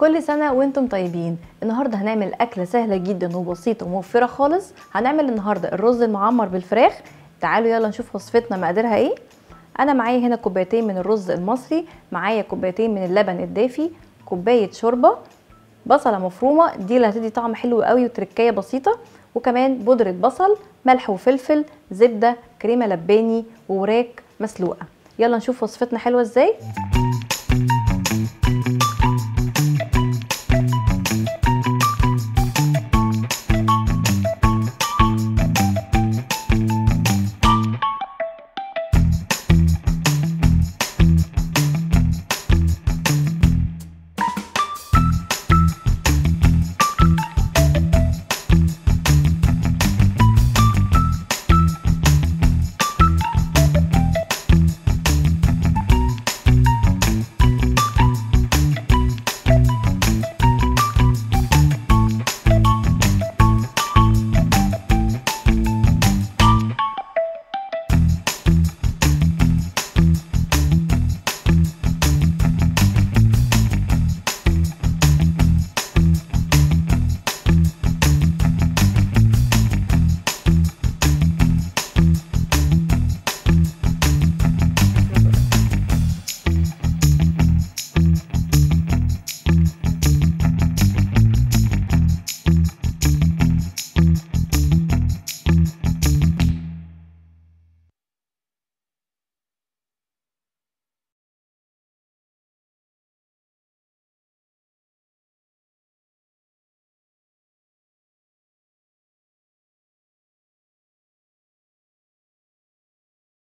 كل سنة وانتم طيبين النهاردة هنعمل أكلة سهلة جدا وبسيطة وموفرة خالص هنعمل النهاردة الرز المعمر بالفراخ تعالوا يلا نشوف وصفتنا مقاديرها ايه أنا معايا هنا كوبايتين من الرز المصري معايا كوبايتين من اللبن الدافي كوباية شوربة بصلة مفرومة دي اللي هتدي طعم حلو قوي وتركية بسيطة وكمان بودرة بصل ملح وفلفل زبدة كريمة لباني ووراك مسلوقة يلا نشوف وصفتنا حلوة ازاي